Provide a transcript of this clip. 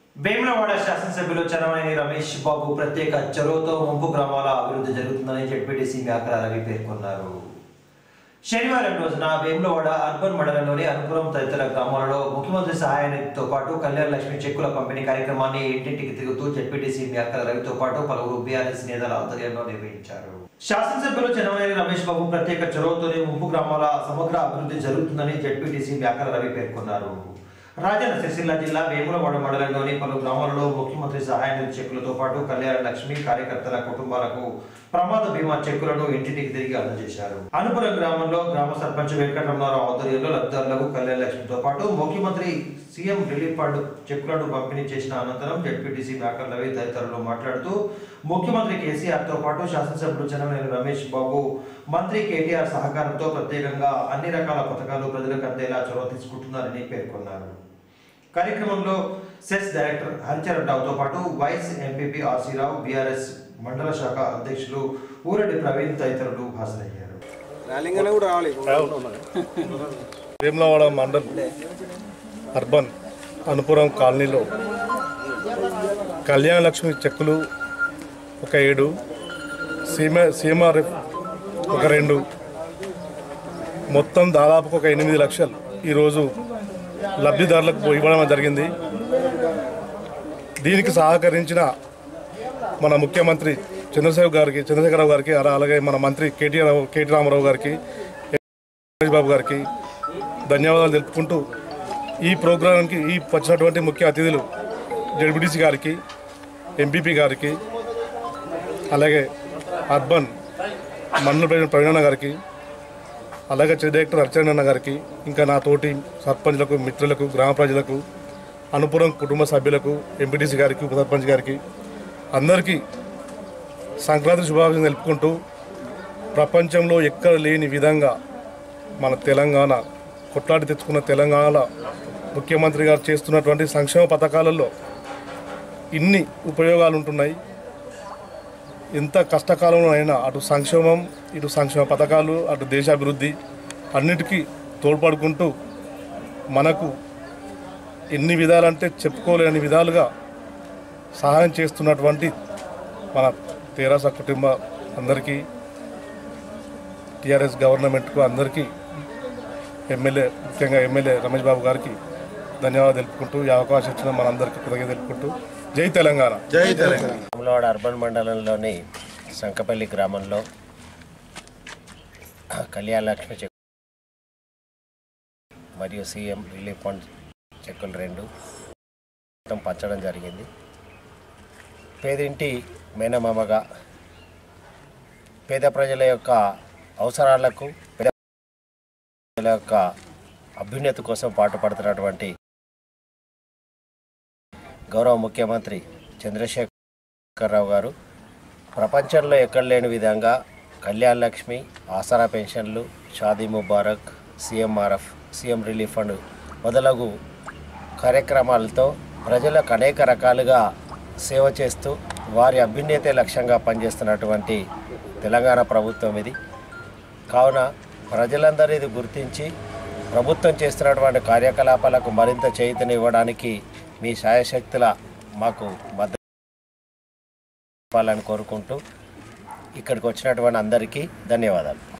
వేములవాడ శాసనసభ్యులు చరమనేని రమేష్ బాబు ప్రత్యేక చొరవతో ముంపు గ్రామాల అభివృద్ధి జరుగుతుందని జడ్పీటీసీ మేకల రవి పేర్కొన్నారు శనివారం రోజున వేములవాడ అర్బన్ మండలంలోని అనుపురం తదితర గ్రామాలలో ముఖ్యమంత్రి సహాయానిధితో పాటు కళ్యాణ లక్ష్మి చెక్కుల పంపిణీ కార్యక్రమాన్ని ఇంటింటికి తిరుగుతూ జడ్పీటీసీ మేకల రవితో పాటు పలువురు బీఆర్ఎస్ నేతల ఆధ్వర్యంలో నిర్వహించారు శాసనసభ్యులు చనమనేని రమేష్ బాబు ప్రత్యేక చొరవతోనే ముంపు గ్రామాల సమగ్ర అభివృద్ధి జరుగుతుందని జడ్పీటీసీ మేకల రవి పేర్కొన్నారు రాజన్న సిరిసిల్ల జిల్లా వేములవాడ మండలంలోని పలు గ్రామాలలో ముఖ్యమంత్రి సహాయ నిధి చెక్కులతో పాటు కళ్యాణ లక్ష్మి కార్యకర్తల కుటుంబాలకు ప్రమాద బీమా చెక్కులను ఇంటింటికి తిరిగి అందజేశారు అనుపురం గ్రామంలో గ్రామ సర్పంచ్ వెంకటరమణారావు ఆధ్వర్యంలో లబ్ధిదారులకు కళ్యాణ లక్ష్మితో పాటు ముఖ్యమంత్రి సీఎం రిలీఫ్ ఫండ్ చెక్కులను పంపిణీ చేసిన అనంతరం జడ్పీటీసీ మేకర్ రవి తదితరులు మాట్లాడుతూ ముఖ్యమంత్రి కేసీఆర్ తో పాటు శాసనసభ్యులు చనమనేని రమేష్ బాబు మంత్రి కేటీఆర్ సహకారంతో ప్రత్యేకంగా అన్ని రకాల పథకాలు ప్రజలకు అందేలా చొరవ తీసుకుంటున్నారని పేర్కొన్నారు కార్యక్రమంలో సెస్ డైరెక్టర్ హరిచరణ్ రావుతో పాటు vice MPP RC Rao BRS మండల శాఖ అధ్యక్షులు ఊరడి ప్రవీణ్ తదితరులు హాజరయ్యారు రాలింగనే కూడా రావాలి వేములవాడ మండల్ అర్బన్ అనుపురం కాలనీలో కళ్యాణ లక్ష్మి చెక్కులు ఒక ఏడు సీమ సీమార్ఎఫ్ ఒక రెండు మొత్తం దాదాపు ఒక ఎనిమిది లక్షలు ఈరోజు లబ్ధిదారులకు ఇవ్వడం జరిగింది దీనికి సహకరించిన మన ముఖ్యమంత్రి చంద్రశేఖర్ గారికి చంద్రశేఖరరావు గారికి అలా- అలాగే మన మంత్రి కేటీఆర్ కేటీ రామారావు గారికి రమేష్ బాబు గారికి ధన్యవాదాలు తెలుపుకుంటూ ఈ ప్రోగ్రాంకి ఈ వచ్చినటువంటి ముఖ్య అతిథులు జడ్బిడిసి గారికి ఎంపీపీ గారికి అలాగే అర్బన్ మండల ప్రెసిడెంట్ ప్రవీణ గారికి అలాగే చీఫ్ డైరెక్టర్ అర్చన గారికి ఇంకా నా తోటి సర్పంచ్లకు మిత్రులకు గ్రామ ప్రజలకు అనుపురం కుటుంబ సభ్యులకు ఎంపీటీసీ గారికి ఉప సర్పంచ్ గారికి అందరికీ సంక్రాంతి శుభాకాంక్షలు తెలుపుకుంటూ ప్రపంచంలో ఎక్కడ లేని విధంగా మన తెలంగాణ కొట్లాడి తెచ్చుకున్న తెలంగాణలో ముఖ్యమంత్రి గారు చేస్తున్నటువంటి సంక్షేమ పథకాలలో ఇన్ని ఉపయోగాలు ఉంటున్నాయి ఎంత కష్టకాలంలో అయినా అటు సంక్షేమం ఇటు సంక్షేమ పథకాలు అటు దేశాభివృద్ధి అన్నిటికీ తోడ్పడుకుంటూ మనకు ఎన్ని విధాలంటే చెప్పుకోలేని విధాలుగా సహాయం చేస్తున్నటువంటి మన తెరాస కుటుంబ అందరికీ టీఆర్ఎస్ గవర్నమెంట్కు అందరికీ ఎమ్మెల్యే ముఖ్యంగా ఎమ్మెల్యే రమేష్ బాబు గారికి ధన్యవాదాలు తెలుపుకుంటూ ఈ అవకాశం ఇచ్చిన మనందరికీ కృతజ్ఞత తెలుపుకుంటూ జై తెలంగాణ జై తెలంగాణ రామలవాడ అర్బన్ మండలంలోని సంకపల్లి గ్రామంలో కళ్యాణ లక్ష్మి చెక్ మరియు సీఎం రిలీఫ్ ఫండ్ చెక్కులు రెండు మొత్తం పంచడం జరిగింది పేదింటి మేనమామగా పేద ప్రజల యొక్క అవసరాలకు పేద ప్రజల యొక్క అభ్యున్నతి కోసం పాటుపడుతున్నటువంటి గౌరవ ముఖ్యమంత్రి చంద్రశేఖరరావు గారు ప్రపంచంలో ఎక్కడ లేని విధంగా కళ్యాణ్ లక్ష్మి ఆసరా పెన్షన్లు Shaadi Mubarak CMRF CM relief fund మొదలగు కార్యక్రమాలతో ప్రజలకు అనేక రకాలుగా సేవ చేస్తూ వారి అభ్యున్నతే లక్ష్యంగా పనిచేస్తున్నటువంటి తెలంగాణ ప్రభుత్వం ఇది కావున ప్రజలందరూ ఇది గుర్తించి ప్రభుత్వం చేస్తున్నటువంటి కార్యకలాపాలకు మరింత చేయూతనివ్వడానికి మీ శాయశక్తుల మాకు మద్దతు ఇవ్వాలని కోరుకుంటూ ఇక్కడికి వచ్చినటువంటి అందరికీ ధన్యవాదాలు